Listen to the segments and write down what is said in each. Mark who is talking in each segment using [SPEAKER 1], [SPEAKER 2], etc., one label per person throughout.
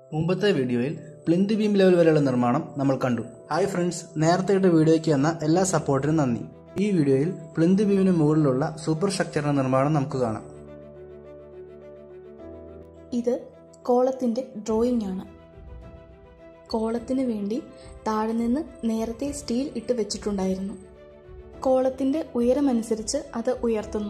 [SPEAKER 1] മുമ്പത്തെ വീഡിയോയിൽ plinth beam level വരെയുള്ള നിർമ്മാണം നമ്മൾ കണ്ടു ഹായ് ഫ്രണ്ട്സ് നേരത്തെ ഇട്ട വീഡിയോയ്ക്ക് വന്ന എല്ലാ സപ്പോർട്ടിനും നന്ദി ഈ വീഡിയോയിൽ പ്ലിന്ത് ബീമിന് മുകളിലുള്ള സൂപ്പർ സ്ട്രക്ചറിന്റെ നിർമ്മാണം നമുക്ക് കാണാം
[SPEAKER 2] ഇത് കോളത്തിൻ്റെ ഡ്രോയിങ് ആണ് കോളത്തിന് വേണ്ടി താഴെ നിന്ന് നേരത്തെ സ്റ്റീൽ ഇട്ട് വെച്ചിട്ടുണ്ടായിരുന്നു കോളത്തിൻ്റെ ഉയരമനുസരിച്ച് അത് ഉയർത്തുന്നു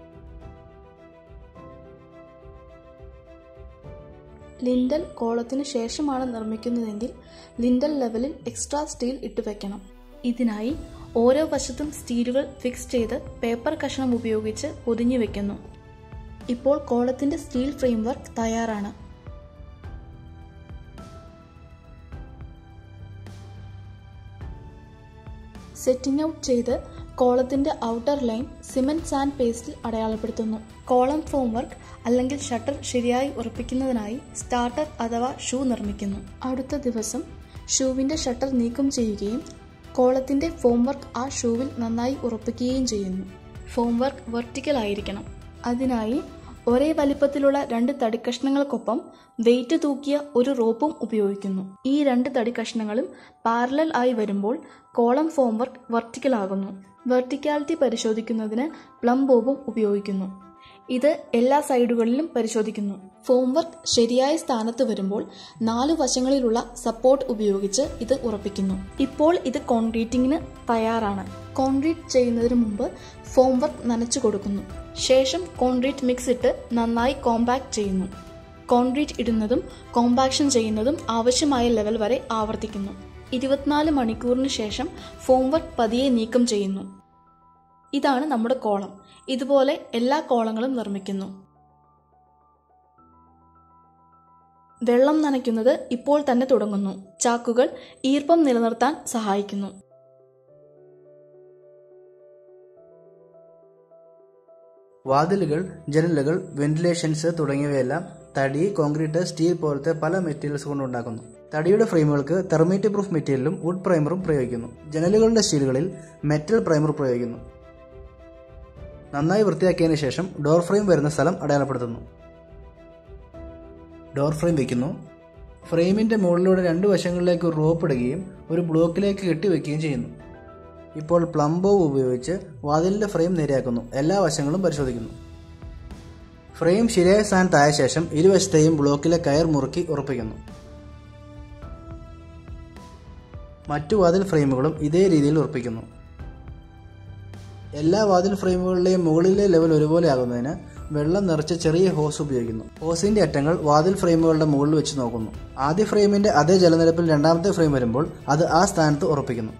[SPEAKER 2] ലിൻഡൽ കോളത്തിന് ശേഷമാണ് നിർമ്മിക്കുന്നതെങ്കിൽ ലിൻഡൽ ലെവലിൽ എക്സ്ട്രാ സ്റ്റീൽ ഇട്ട് വെക്കണം ഇതിനായി ഓരോ വശത്തും സ്റ്റീലുകൾ ഫിക്സ് ചെയ്ത് പേപ്പർ കഷണം ഉപയോഗിച്ച് പൊതിഞ്ഞു വെക്കുന്നു ഇപ്പോൾ കോളത്തിന്റെ സ്റ്റീൽ ഫ്രെയിംവർക്ക് തയ്യാറാണ് സെറ്റിംഗ് ഔട്ട് ചെയ്ത് കോളത്തിന്റെ ഔട്ടർ ലൈൻ സിമന്റ് സാൻഡ് പേസ്റ്റിൽ അടയാളപ്പെടുത്തുന്നു കോളം ഫോം വർക്ക് അല്ലെങ്കിൽ ഷട്ടർ ശരിയായി ഉറപ്പിക്കുന്നതിനായി സ്റ്റാർട്ടർ അഥവാ ഷൂ നിർമ്മിക്കുന്നു അടുത്ത ദിവസം ഷൂവിന്റെ ഷട്ടർ നീക്കം ചെയ്യുകയും കോളത്തിന്റെ ഫോം വർക്ക് ആ ഷൂവിൽ നന്നായി ഉറപ്പിക്കുകയും ചെയ്യുന്നു ഫോം വർക്ക് വെർട്ടിക്കൽ ആയിരിക്കണം അതിനായി ഒരേ വലിപ്പത്തിലുള്ള രണ്ട് തടിക്കഷ്ണങ്ങൾക്കൊപ്പം വെയിറ്റ് തൂക്കിയ ഒരു റോപ്പും ഉപയോഗിക്കുന്നു ഈ രണ്ട് തടിക്കഷ്ണങ്ങളും പാരലൽ ആയി വരുമ്പോൾ കോളം ഫോം വർക്ക് വെർട്ടിക്കൽ ആകുന്നു വെർട്ടിക്കാലിറ്റി പരിശോധിക്കുന്നതിന് പ്ലം ബോബും ഉപയോഗിക്കുന്നു ഇത് എല്ലാ സൈഡുകളിലും പരിശോധിക്കുന്നു ഫോം വർക്ക് ശരിയായ സ്ഥാനത്ത് വരുമ്പോൾ നാലു വശങ്ങളിലുള്ള സപ്പോർട്ട് ഉപയോഗിച്ച് ഇത് ഉറപ്പിക്കുന്നു ഇപ്പോൾ ഇത് കോൺക്രീറ്റിംഗിന് തയ്യാറാണ് കോൺക്രീറ്റ് ചെയ്യുന്നതിന് മുമ്പ് ഫോം വർക്ക് നനച്ചു കൊടുക്കുന്നു ശേഷം കോൺക്രീറ്റ് മിക്സ് ഇട്ട് നന്നായി കോമ്പാക്ട് ചെയ്യുന്നു കോൺക്രീറ്റ് ഇടുന്നതും കോമ്പാക്ഷൻ ചെയ്യുന്നതും ആവശ്യമായ ലെവൽ വരെ ആവർത്തിക്കുന്നു ഇരുപത്തിനാല് മണിക്കൂറിന് ശേഷം ഫോം വർക്ക് പതിയെ നീക്കം ചെയ്യുന്നു ഇതാണ് നമ്മുടെ കോളം ഇതുപോലെ എല്ലാ കോളങ്ങളും നിർമ്മിക്കുന്നു വെള്ളം നനയ്ക്കുന്നത് ഇപ്പോൾ തന്നെ തുടങ്ങുന്നു ചാക്കുകൾ ഈർപ്പം നിലനിർത്താൻ സഹായിക്കുന്നു
[SPEAKER 1] വാതിലുകൾ ജനലുകൾ വെന്റിലേഷൻസ് തുടങ്ങിയവയെല്ലാം തടി കോൺക്രീറ്റ് സ്റ്റീൽ പോലത്തെ പല മെറ്റീരിയൽസ് കൊണ്ട് ഉണ്ടാക്കുന്നു തടിയുടെ ഫ്രെയിമുകൾക്ക് തെർമേറ്റ് പ്രൂഫ് മെറ്റീരിയലും വുഡ് പ്രൈമറും പ്രയോഗിക്കുന്നു ജനലുകളുടെ സ്റ്റീലുകളിൽ മെറ്റൽ പ്രൈമർ പ്രയോഗിക്കുന്നു നന്നായി വൃത്തിയാക്കിയതിനു ശേഷം ഡോർ ഫ്രെയിം വരുന്ന സ്ഥലം അടയാളപ്പെടുത്തുന്നു ഡോർ ഫ്രെയിം വയ്ക്കുന്നു ഫ്രെയിമിന്റെ മുകളിലൂടെ രണ്ട് വശങ്ങളിലേക്ക് ഒരു റോപ്പ് ഇടുകയും ഒരു ബ്ലോക്കിലേക്ക് കെട്ടിവെക്കുകയും ചെയ്യുന്നു ഇപ്പോൾ പ്ലംബോ ഉപയോഗിച്ച് വാതിലിന്റെ ഫ്രെയിം നേരെയാക്കുന്നു എല്ലാ വശങ്ങളും പരിശോധിക്കുന്നു ഫ്രെയിം ശരിയായ സ്ഥാനത്തായ ശേഷം ഇരുവശത്തെയും ബ്ലോക്കിലെ കയർ മുറുക്കി ഉറപ്പിക്കുന്നു മറ്റു വാതിൽ ഫ്രെയിമുകളും ഇതേ രീതിയിൽ ഉറപ്പിക്കുന്നു എല്ലാ വാതിൽ ഫ്രെയിമുകളുടെയും മുകളിലെ ലെവൽ ഒരുപോലെ ആകുന്നതിന് വെള്ളം നിറച്ച ചെറിയ ഹോസ് ഉപയോഗിക്കുന്നു ഹോസിന്റെ അറ്റങ്ങൾ വാതിൽ ഫ്രെയിമുകളുടെ മുകളിൽ വെച്ച് നോക്കുന്നു ആദ്യ ഫ്രെയിമിന്റെ അതേ ജലനിരപ്പിൽ രണ്ടാമത്തെ ഫ്രെയിം വരുമ്പോൾ അത് ആ സ്ഥാനത്ത് ഉറപ്പിക്കുന്നു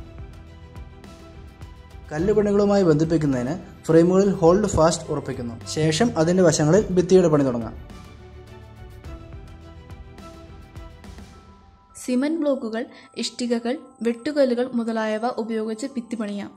[SPEAKER 1] കല്ലുപണികളുമായി ബന്ധിപ്പിക്കുന്നതിന് ഫ്രെയിമുകളിൽ ഹോൾഡ് ഫാസ്റ്റ് ഉറപ്പിക്കുന്നു ശേഷം അതിന്റെ വശങ്ങളിൽ ഭിത്തിയുടെ പണി തുടങ്ങാം
[SPEAKER 2] സിമന്റ് ബ്ലോക്കുകൾ ഇഷ്ടികകൾ വെട്ടുകല്ലുകൾ മുതലായവ ഉപയോഗിച്ച് ഭിത്തി പണിയാം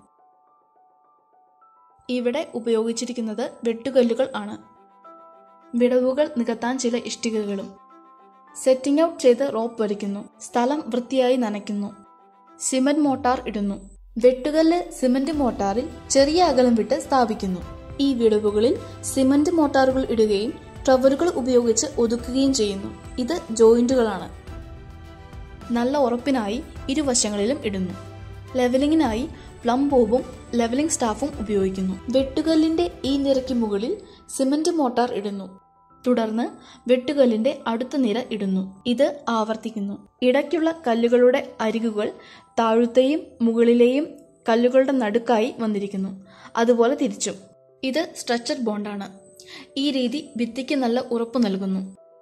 [SPEAKER 2] ഇവിടെ ഉപയോഗിച്ചിരിക്കുന്നത് വെട്ടുകല്ലുകൾ ആണ് വിടവുകൾ നികത്താൻ ചില ഇഷ്ടികകളും സെറ്റിംഗ് ഔട്ട് ചെയ്ത് റോപ്പ് വലിക്കുന്നു സ്ഥലം വൃത്തിയായി നനയ്ക്കുന്നു സിമന്റ് മോട്ടാർ ഇടുന്നു വെട്ടുകല്ല് സിമന്റ് മോട്ടാറിൽ ചെറിയ അകലം വിട്ട് സ്ഥാപിക്കുന്നു ഈ വിടവുകളിൽ സിമന്റ് മോട്ടാറുകൾ ഇടുകയും ട്രവലുകൾ ഉപയോഗിച്ച് ഒതുക്കുകയും ചെയ്യുന്നു ഇത് ജോയിന്റുകളാണ് നല്ല ഉറപ്പിനായി ഇരുവശങ്ങളിലും ഇടുന്നു ലെവലിങ്ങിനായി പ്ലം ബോബും ലെവലിംഗ് സ്റ്റാഫും ഉപയോഗിക്കുന്നു വെട്ടുകല്ലിന്റെ ഈ നിരയ്ക്ക് മുകളിൽ സിമന്റ് മോട്ടാർ ഇടുന്നു തുടർന്ന് വെട്ടുകല്ലിന്റെ അടുത്ത നിര ഇടുന്നു ഇത് ആവർത്തിക്കുന്നു ഇടയ്ക്കുള്ള കല്ലുകളുടെ അരികുകൾ താഴത്തെയും മുകളിലെയും കല്ലുകളുടെ നടുക്കായി വന്നിരിക്കുന്നു അതുപോലെ തിരിച്ചും ഇത് സ്ട്രക്ചർ ബോണ്ടാണ് ഈ രീതി ഭിത്തിക്ക് നല്ല ഉറപ്പ് നൽകുന്നു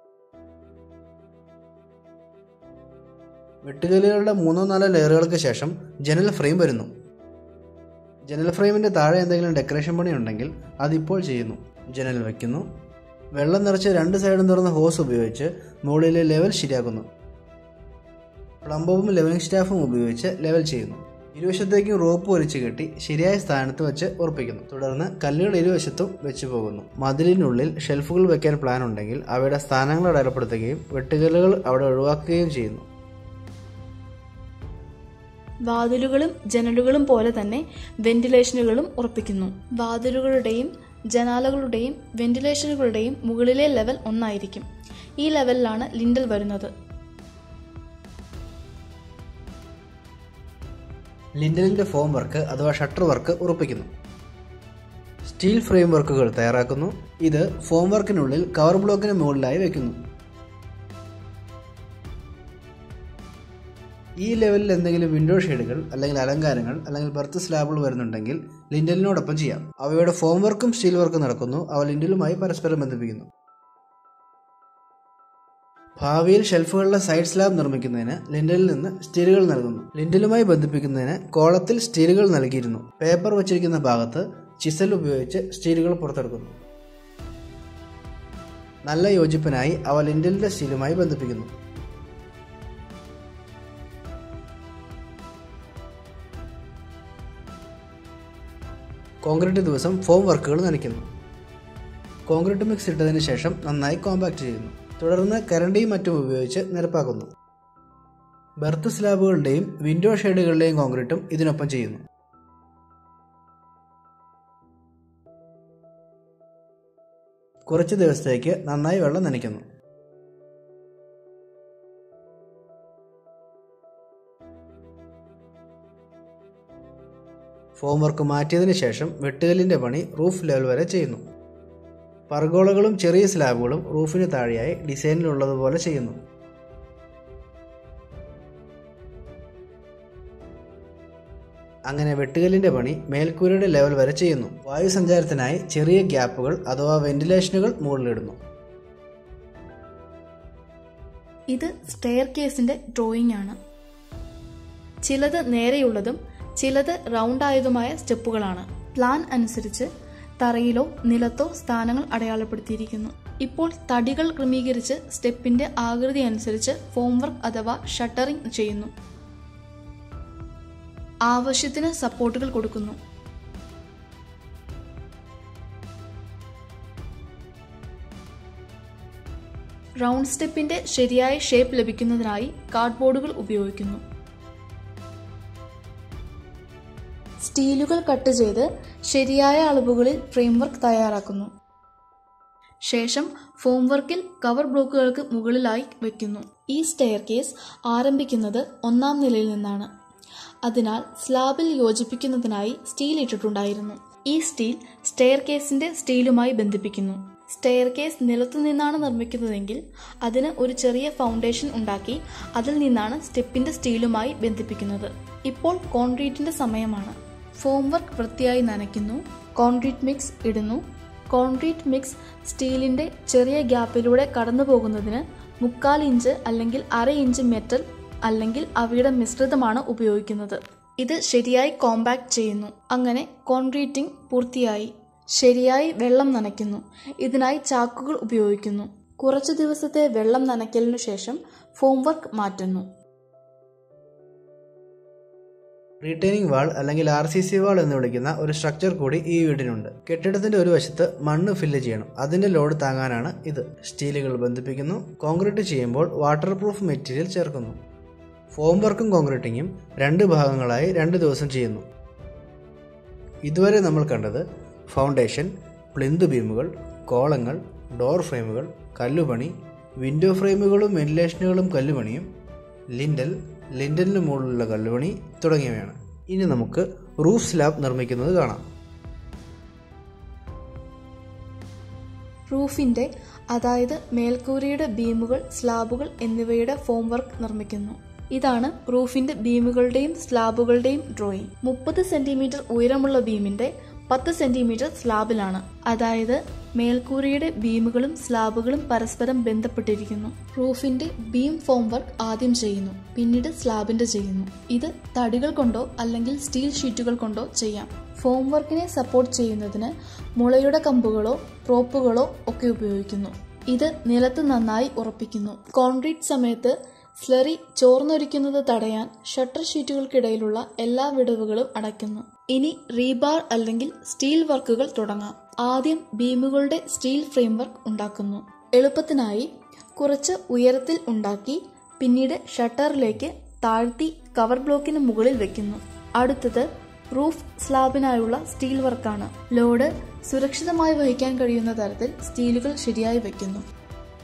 [SPEAKER 1] വെട്ടുകല്ലുകളുടെ മൂന്നോ നാലോ ലെയറുകൾക്ക് ശേഷം ജനൽ ഫ്രെയിം വരുന്നു ജനൽ ഫ്രെയിമിന്റെ താഴെ എന്തെങ്കിലും ഡെക്കറേഷൻ പണി ഉണ്ടെങ്കിൽ അതിപ്പോൾ ചെയ്യുന്നു ജനൽ വയ്ക്കുന്നു വെള്ളം നിറച്ച് രണ്ട് സൈഡും തുറന്ന ഹോസ് ഉപയോഗിച്ച് മുകളിലെ ലെവൽ ശരിയാക്കുന്നു പ്ലംബവും ലെവലിംഗ് സ്റ്റാഫും ഉപയോഗിച്ച് ലെവൽ ചെയ്യുന്നു ഇരുവശത്തേക്കും റോപ്പ് വലിച്ചു കെട്ടി ശരിയായ സ്ഥാനത്ത് വെച്ച് ഉറപ്പിക്കുന്നു തുടർന്ന് കല്ലുകൾ ഇരുവശത്തും വെച്ച് പോകുന്നു മതിലിനുള്ളിൽ ഷെൽഫുകൾ വെക്കാൻ പ്ലാൻ ഉണ്ടെങ്കിൽ അവയുടെ സ്ഥാനങ്ങൾ അടയാളപ്പെടുത്തുകയും വെട്ടുകല്ലുകൾ അവിടെ ഒഴിവാക്കുകയും ചെയ്യുന്നു
[SPEAKER 2] വാതിലുകളും ജനലുകളും പോലെ തന്നെ വെന്റിലേഷനുകളും ഉറപ്പിക്കുന്നു വാതിലുകളുടെയും ജനാലകളുടെയും വെന്റിലേഷനുകളുടെയും മുകളിലെ ലെവൽ ഒന്നായിരിക്കും ഈ ലെവലിലാണ് ലിൻഡൽ വരുന്നത്
[SPEAKER 1] ലിൻഡലിന്റെ ഫോം വർക്ക് അഥവാ ഷട്ടർ വർക്ക് ഉറപ്പിക്കുന്നു സ്റ്റീൽ ഫ്രെയിം വർക്കുകൾ തയ്യാറാക്കുന്നു ഇത് ഫോം വർക്കിനുള്ളിൽ കവർ ബ്ലോക്കിന് മുകളിലായി വെക്കുന്നു ഈ ലെവലിൽ എന്തെങ്കിലും വിൻഡോ ഷെയ്ഡുകൾ അല്ലെങ്കിൽ അലങ്കാരങ്ങൾ അല്ലെങ്കിൽ ബർത്ത് സ്ലാബുകൾ വരുന്നുണ്ടെങ്കിൽ ലിൻഡലിനോടൊപ്പം ചെയ്യാം അവയുടെ ഫോം വർക്കും സ്റ്റീൽ വർക്കും നടക്കുന്നു അവ ലിൻഡലുമായി പരസ്പരം ബന്ധിപ്പിക്കുന്നു ഭാവിയിൽ ഷെൽഫുകളുടെ സൈഡ് സ്ലാബ് നിർമ്മിക്കുന്നതിന് ലിൻഡലിൽ നിന്ന് സ്റ്റീലുകൾ നൽകുന്നു ലിൻഡലുമായി ബന്ധിപ്പിക്കുന്നതിന് കോളത്തിൽ സ്റ്റീലുകൾ നൽകിയിരുന്നു പേപ്പർ വച്ചിരിക്കുന്ന ഭാഗത്ത് ചിസൽ ഉപയോഗിച്ച് സ്റ്റീലുകൾ പുറത്തെടുക്കുന്നു നല്ല യോജിപ്പിനായി അവ ലിൻഡലിന്റെ സ്റ്റീലുമായി ബന്ധിപ്പിക്കുന്നു കോൺക്രീറ്റ് ദിവസം ഫോം വർക്കുകൾ നനയ്ക്കുന്നു കോൺക്രീറ്റ് മിക്സ് ഇട്ടതിന് ശേഷം നന്നായി കോമ്പാക്ട് ചെയ്യുന്നു തുടർന്ന് കരണ്ടിയും മറ്റും ഉപയോഗിച്ച് നിരപ്പാക്കുന്നു ബർത്ത് സ്ലാബുകളുടെയും വിൻഡോ ഷെയ്ഡുകളുടെയും കോൺക്രീറ്റും ഇതിനൊപ്പം ചെയ്യുന്നു കുറച്ച് ദിവസത്തേക്ക് നന്നായി വെള്ളം നനയ്ക്കുന്നു ഫോം വർക്ക് മാറ്റിയതിന് ശേഷം വെട്ടുകല്ലിന്റെ പണി റൂഫ് ലെവൽ വരെ ചെയ്യുന്നു പർഗോളകളും ചെറിയ സ്ലാബുകളും റൂഫിന് താഴെയായി ഡിസൈനിലുള്ളതുപോലെ ചെയ്യുന്നു അങ്ങനെ വെട്ടുകല്ലിന്റെ പണി മേൽക്കൂരയുടെ ലെവൽ വരെ ചെയ്യുന്നു വായു സഞ്ചാരത്തിനായി ചെറിയ ഗ്യാപ്പുകൾ അഥവാ വെന്റിലേഷനുകൾ മുകളിലിടുന്നു
[SPEAKER 2] ഇത് സ്റ്റെയർ കേസിന്റെ ഡ്രോയിങ് ആണ് ചിലത് നേരെയുള്ളതും ചിലത് റൗണ്ട് ആയതുമായ സ്റ്റെപ്പുകളാണ് പ്ലാൻ അനുസരിച്ച് തറയിലോ നിലത്തോ സ്ഥാനങ്ങൾ അടയാളപ്പെടുത്തിയിരിക്കുന്നു ഇപ്പോൾ തടികൾ ക്രമീകരിച്ച് സ്റ്റെപ്പിന്റെ ആകൃതി അനുസരിച്ച് ഫോം വർക്ക് അഥവാ ഷട്ടറിംഗ് ചെയ്യുന്നു ആവശ്യത്തിന് സപ്പോർട്ടുകൾ കൊടുക്കുന്നു റൗണ്ട് സ്റ്റെപ്പിന്റെ ശരിയായ ഷേപ്പ് ലഭിക്കുന്നതിനായി കാർഡ്ബോർഡുകൾ ഉപയോഗിക്കുന്നു സ്റ്റീലുകൾ കട്ട് ചെയ്ത് ശരിയായ അളവുകളിൽ ഫ്രെയിംവർക്ക് തയ്യാറാക്കുന്നു ശേഷം ഫോം വർക്കിൽ കവർ ബ്ലോക്കുകൾക്ക് മുകളിലായി വയ്ക്കുന്നു ഈ സ്റ്റെയർ കേസ് ആരംഭിക്കുന്നത് ഒന്നാം നിലയിൽ നിന്നാണ് അതിനാൽ സ്ലാബിൽ യോജിപ്പിക്കുന്നതിനായി സ്റ്റീൽ ഇട്ടിട്ടുണ്ടായിരുന്നു ഈ സ്റ്റീൽ സ്റ്റെയർ കേസിന്റെ സ്റ്റീലുമായി ബന്ധിപ്പിക്കുന്നു സ്റ്റെയർ കേസ് നിലത്തു നിന്നാണ് നിർമ്മിക്കുന്നതെങ്കിൽ അതിന് ഒരു ചെറിയ ഫൗണ്ടേഷൻ ഉണ്ടാക്കി അതിൽ നിന്നാണ് സ്റ്റെപ്പിന്റെ സ്റ്റീലുമായി ബന്ധിപ്പിക്കുന്നത് ഇപ്പോൾ കോൺക്രീറ്റിന്റെ സമയമാണ് ഫോം വർക്ക് വൃത്തിയായി നനയ്ക്കുന്നു കോൺക്രീറ്റ് മിക്സ് ഇടുന്നു കോൺക്രീറ്റ് മിക്സ് സ്റ്റീലിന്റെ ചെറിയ ഗ്യാപ്പിലൂടെ കടന്നു പോകുന്നതിന് മുക്കാൽ ഇഞ്ച് അല്ലെങ്കിൽ അര ഇഞ്ച് മെറ്റൽ അല്ലെങ്കിൽ അവയുടെ മിശ്രിതമാണ് ഉപയോഗിക്കുന്നത് ഇത് ശരിയായി കോമ്പാക്ട് ചെയ്യുന്നു അങ്ങനെ കോൺക്രീറ്റിംഗ് പൂർത്തിയായി ശരിയായി വെള്ളം നനയ്ക്കുന്നു ഇതിനായി ചാക്കുകൾ ഉപയോഗിക്കുന്നു കുറച്ചു ദിവസത്തെ വെള്ളം നനയ്ക്കലിനു ശേഷം ഫോം വർക്ക് മാറ്റുന്നു
[SPEAKER 1] റീറ്റെയിനിങ് വാൾ അല്ലെങ്കിൽ ആർ സി സി വാൾ എന്ന് വിളിക്കുന്ന ഒരു സ്ട്രക്ചർ കൂടി ഈ വീടിനുണ്ട് കെട്ടിടത്തിന്റെ ഒരു വശത്ത് മണ്ണ് ഫില്ല് ചെയ്യണം അതിന്റെ ലോഡ് താങ്ങാനാണ് ഇത് സ്റ്റീലുകൾ ബന്ധിപ്പിക്കുന്നു കോൺക്രീറ്റ് ചെയ്യുമ്പോൾ വാട്ടർ പ്രൂഫ് മെറ്റീരിയൽ ചേർക്കുന്നു ഫോം വർക്കും കോൺക്രീറ്റിങ്ങും രണ്ട് ഭാഗങ്ങളായി രണ്ട് ദിവസം ചെയ്യുന്നു ഇതുവരെ നമ്മൾ കണ്ടത് ഫൗണ്ടേഷൻ പ്ലിന്ത് ബീമുകൾ കോളങ്ങൾ ഡോർ ഫ്രെയിമുകൾ കല്ലുപണി വിൻഡോ ഫ്രെയിമുകളും വെന്റിലേഷനുകളും കല്ലുപണിയും ലിൻഡൽ ലിൻഡലിന് മുകളിലുള്ള കല്ലുപണി തുടങ്ങിയവയാണ് ഇനി നമുക്ക് റൂഫ് സ്ലാബ് നിർമ്മിക്കുന്നത് കാണാം
[SPEAKER 2] റൂഫിന്റെ അതായത് മേൽക്കൂരയുടെ ബീമുകൾ സ്ലാബുകൾ എന്നിവയുടെ ഫോം വർക്ക് നിർമ്മിക്കുന്നു ഇതാണ് റൂഫിന്റെ ബീമുകളുടെയും സ്ലാബുകളുടെയും ഡ്രോയിങ് മുപ്പത് സെന്റിമീറ്റർ ഉയരമുള്ള ബീമിന്റെ പത്ത് സെന്റിമീറ്റർ സ്ലാബിലാണ് അതായത് മേൽക്കൂരയുടെ ബീമുകളും സ്ലാബുകളും പരസ്പരം ബന്ധപ്പെട്ടിരിക്കുന്നു റൂഫിന്റെ ബീം ഫോം വർക്ക് ആദ്യം ചെയ്യുന്നു പിന്നീട് സ്ലാബിന്റെ ചെയ്യുന്നു ഇത് തടികൾ കൊണ്ടോ അല്ലെങ്കിൽ സ്റ്റീൽ ഷീറ്റുകൾ കൊണ്ടോ ചെയ്യാം ഫോം വർക്കിനെ സപ്പോർട്ട് ചെയ്യുന്നതിന് മുളയുടെ കമ്പുകളോ പ്രോപ്പുകളോ ഒക്കെ ഉപയോഗിക്കുന്നു ഇത് നിലത്ത് നന്നായി ഉറപ്പിക്കുന്നു കോൺക്രീറ്റ് സമയത്ത് സ്ലറി ചോർന്നൊരിക്കുന്നത് തടയാൻ ഷട്ടർ ഷീറ്റുകൾക്കിടയിലുള്ള എല്ലാ വിടവുകളും അടയ്ക്കുന്നു ഇനി റീബാർ അല്ലെങ്കിൽ സ്റ്റീൽ വർക്കുകൾ തുടങ്ങാം ആദ്യം ബീമുകളുടെ സ്റ്റീൽ ഫ്രെയിംവർക്ക് ഉണ്ടാക്കുന്നു എളുപ്പത്തിനായി കുറച്ച് ഉയരത്തിൽ ഉണ്ടാക്കി പിന്നീട് ഷട്ടറിലേക്ക് താഴ്ത്തി കവർ ബ്ലോക്കിന് മുകളിൽ വെക്കുന്നു അടുത്തത് റൂഫ് സ്ലാബിനായുള്ള സ്റ്റീൽ വർക്കാണ് ലോഡ് സുരക്ഷിതമായി വഹിക്കാൻ കഴിയുന്ന തരത്തിൽ സ്റ്റീലുകൾ ശരിയായി വയ്ക്കുന്നു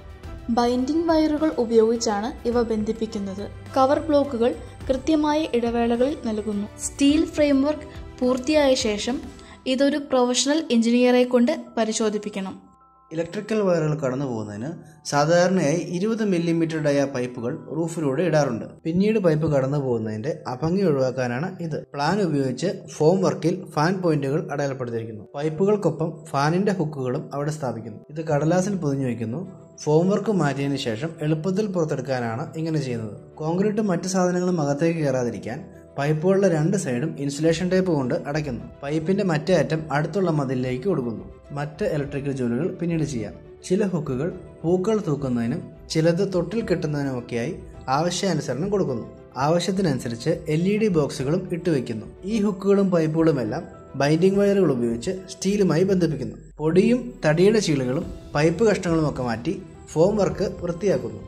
[SPEAKER 2] ബൈൻഡിംഗ് വയറുകൾ ഉപയോഗിച്ചാണ് ഇവ ബന്ധിപ്പിക്കുന്നത് കവർ ബ്ലോക്കുകൾ കൃത്യമായ ഇടവേളകളിൽ നൽകുന്നു സ്റ്റീൽ ഫ്രെയിംവർക്ക് പൂർത്തിയായ ശേഷം ഇതൊരു പ്രൊഫഷണൽ എഞ്ചിനീയറെ കൊണ്ട് പരിശോധിപ്പിക്കണം
[SPEAKER 1] ഇലക്ട്രിക്കൽ വയറുകൾ കടന്നു പോകുന്നതിന് സാധാരണയായി ഇരുപത് മില്ലിമീറ്റർ ഡയ പൈപ്പുകൾ റൂഫിലൂടെ ഇടാറുണ്ട് പിന്നീട് പൈപ്പ് കടന്നു പോകുന്നതിന്റെ അഭംഗി ഒഴിവാക്കാനാണ് ഇത് പ്ലാൻ ഉപയോഗിച്ച് ഫോം വർക്കിൽ ഫാൻ പോയിന്റുകൾ അടയാളപ്പെടുത്തിയിരിക്കുന്നു പൈപ്പുകൾക്കൊപ്പം ഫാനിന്റെ ഹുക്കുകളും അവിടെ സ്ഥാപിക്കുന്നു ഇത് കടലാസിൽ പൊതിഞ്ഞു വയ്ക്കുന്നു ഫോം വർക്ക് മാറ്റിയതിനു ശേഷം എളുപ്പത്തിൽ പുറത്തെടുക്കാനാണ് ഇങ്ങനെ ചെയ്യുന്നത് കോൺക്രീറ്റും മറ്റു സാധനങ്ങളും അകത്തേക്ക് കയറാതിരിക്കാൻ പൈപ്പുകളുടെ രണ്ട് സൈഡും ഇൻസുലേഷൻ ടേപ്പ് കൊണ്ട് അടയ്ക്കുന്നു പൈപ്പിന്റെ മറ്റേ അറ്റം അടുത്തുള്ള മതിലിലേക്ക് കൊടുക്കുന്നു മറ്റ് ഇലക്ട്രിക്കൽ ജോലികൾ പിന്നീട് ചെയ്യാം ചില ഹുക്കുകൾ പൂക്കൾ തൂക്കുന്നതിനും ചിലത് തൊട്ടിൽ കെട്ടുന്നതിനുമൊക്കെയായി ആവശ്യാനുസരണം കൊടുക്കുന്നു ആവശ്യത്തിനനുസരിച്ച് എൽ ഇ ഡി ബോക്സുകളും ഇട്ടുവെക്കുന്നു ഈ ഹുക്കുകളും പൈപ്പുകളുമെല്ലാം ബൈൻഡിംഗ് വയറുകൾ ഉപയോഗിച്ച് സ്റ്റീലുമായി ബന്ധിപ്പിക്കുന്നു പൊടിയും തടിയുടെ ചീളുകളും പൈപ്പ് കഷ്ണങ്ങളും ഒക്കെ മാറ്റി ഫോം വർക്ക് വൃത്തിയാക്കുന്നു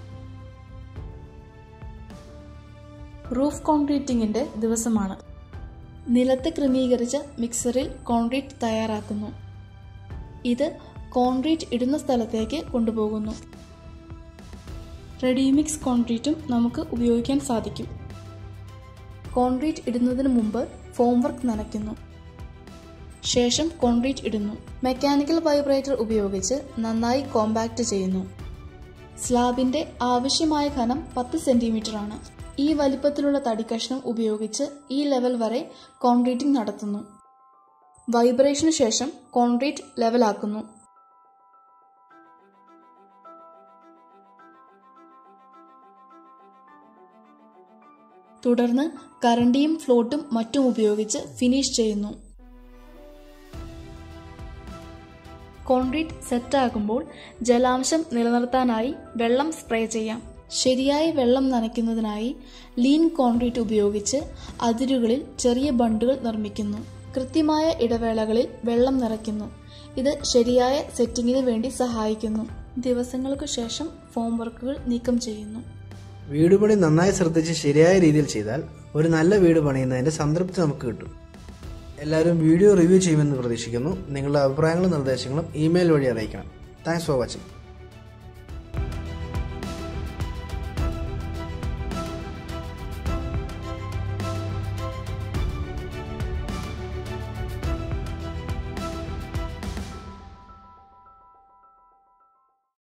[SPEAKER 2] റൂഫ് കോൺക്രീറ്റിംഗിന്റെ ദിവസമാണ് നിലത്ത് ക്രമീകരിച്ച മിക്സറിൽ കോൺക്രീറ്റ് തയ്യാറാക്കുന്നു ഇത് കോൺക്രീറ്റ് ഇടുന്ന സ്ഥലത്തേക്ക് കൊണ്ടുപോകുന്നു റെഡിമിക്സ് കോൺക്രീറ്റും നമുക്ക് ഉപയോഗിക്കാൻ സാധിക്കും കോൺക്രീറ്റ് ഇടുന്നതിന് മുമ്പ് ഫോം വർക്ക് നനയ്ക്കുന്നു ശേഷം കോൺക്രീറ്റ് ഇടുന്നു മെക്കാനിക്കൽ വൈബ്രേറ്റർ ഉപയോഗിച്ച് നന്നായി കോമ്പാക്ട് ചെയ്യുന്നു സ്ലാബിന്റെ ആവശ്യമായ ഘനം പത്ത് സെന്റിമീറ്റർ ആണ് ഈ വലിപ്പത്തിലുള്ള തടിക്കഷ്ണം ഉപയോഗിച്ച് ഈ ലെവൽ വരെ കോൺക്രീറ്റിംഗ് നടത്തുന്നു വൈബ്രേഷന് ശേഷം കോൺക്രീറ്റ് ലെവലാക്കുന്നു തുടർന്ന് കരണ്ടിയും ഫ്ലോട്ടും മറ്റും ഉപയോഗിച്ച് ഫിനിഷ് ചെയ്യുന്നു കോൺക്രീറ്റ് സെറ്റാകുമ്പോൾ ജലാംശം നിലനിർത്താനായി വെള്ളം സ്പ്രേ ചെയ്യാം ശരിയായി വെള്ളം നനയ്ക്കുന്നതിനായി ലീൻ കോൺക്രീറ്റ് ഉപയോഗിച്ച് അതിരുകളിൽ ചെറിയ ബണ്ടുകൾ നിർമ്മിക്കുന്നു കൃത്യമായ ഇടവേളകളിൽ വെള്ളം നിറയ്ക്കുന്നു ഇത് ശരിയായ സെറ്റിങ്ങിന് വേണ്ടി സഹായിക്കുന്നു ദിവസങ്ങൾക്ക് ശേഷം ഫോം വർക്കുകൾ നീക്കം ചെയ്യുന്നു
[SPEAKER 1] വീട് പണി നന്നായി ശ്രദ്ധിച്ച് ശരിയായ രീതിയിൽ ചെയ്താൽ ഒരു നല്ല വീട് പണിയുന്നതിന്റെ സംതൃപ്തി നമുക്ക് കിട്ടും എല്ലാവരും വീഡിയോ റിവ്യൂ ചെയ്യുമെന്ന് പ്രതീക്ഷിക്കുന്നു നിങ്ങളുടെ അഭിപ്രായങ്ങളും നിർദ്ദേശങ്ങളും ഇമെയിൽ വഴി അറിയിക്കണം താങ്ക്സ് ഫോർ വാച്ചിങ്